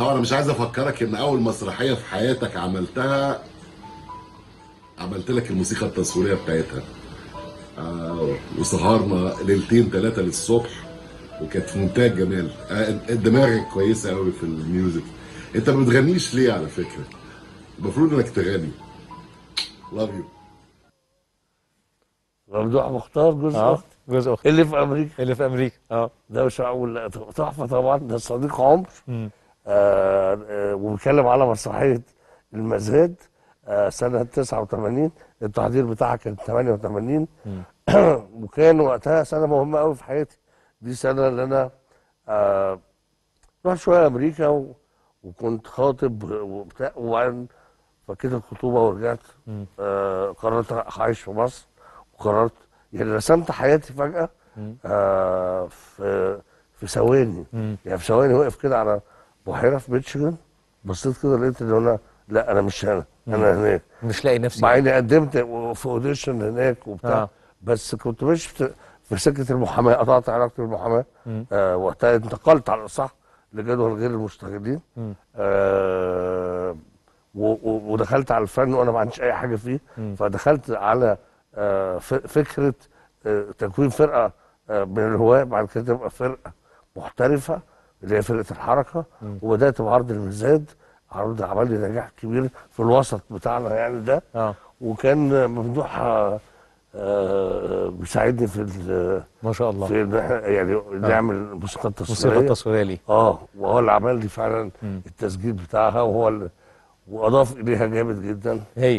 طبعا انا مش عايز افكرك ان اول مسرحيه في حياتك عملتها عملت لك الموسيقى التصويريه بتاعتها آه وسهرنا ليلتين ثلاثه للصبح وكانت في منتهى الجمال آه دماغك كويسه قوي في الميوزك انت ما بتغنيش ليه على فكره المفروض انك تغني لاف يو ممدوح مختار جزء اه أخت جزء اخت اللي في امريكا اللي في امريكا اه ده مش معقول تحفه طبعا ده صديق عمر مم. آه آه وبيتكلم على مسرحيه المزاد آه سنه 89 التحضير بتاعها كان 88 وكان وقتها سنه مهمه قوي في حياتي دي سنه اللي انا آه رحت شويه امريكا و... وكنت خاطب وبتاع وبعدين فكيت الخطوبه ورجعت آه قررت اعيش في مصر وقررت يعني رسمت حياتي فجاه آه في في ثواني مم. يعني في ثواني وقف كده على بحيره في ميتشيغان بصيت كده لقيت ان انا لا انا مش هنا انا هناك مش لاقي نفسي مع اني قدمت في اوديشن هناك وبتاع آه. بس كنت ماشي في في سكه المحاماه قطعت علاقتي بالمحاماه آه وقتها انتقلت على الاصح لجدول غير المشتغلين مم. آه و- و- ودخلت على الفن وانا ما عنديش اي حاجه فيه فدخلت على آه ف- فكره آه تكوين فرقه آه من الهواه بعد كده تبقى فرقه محترفه اللي هي فرقه الحركه وبدات بعرض المزاد عرض عمل لي نجاح كبير في الوسط بتاعنا يعني ده اه وكان ممدوح آه، آه، بيساعدني في ال- ما شاء الله في إن إحنا يعني نعمل الموسيقى الموسيقى التصويريه التصويريه ليه اه وهو اللي عمل لي فعلا التسجيل بتاعها وهو اللي واضاف اليها جامد جدا هي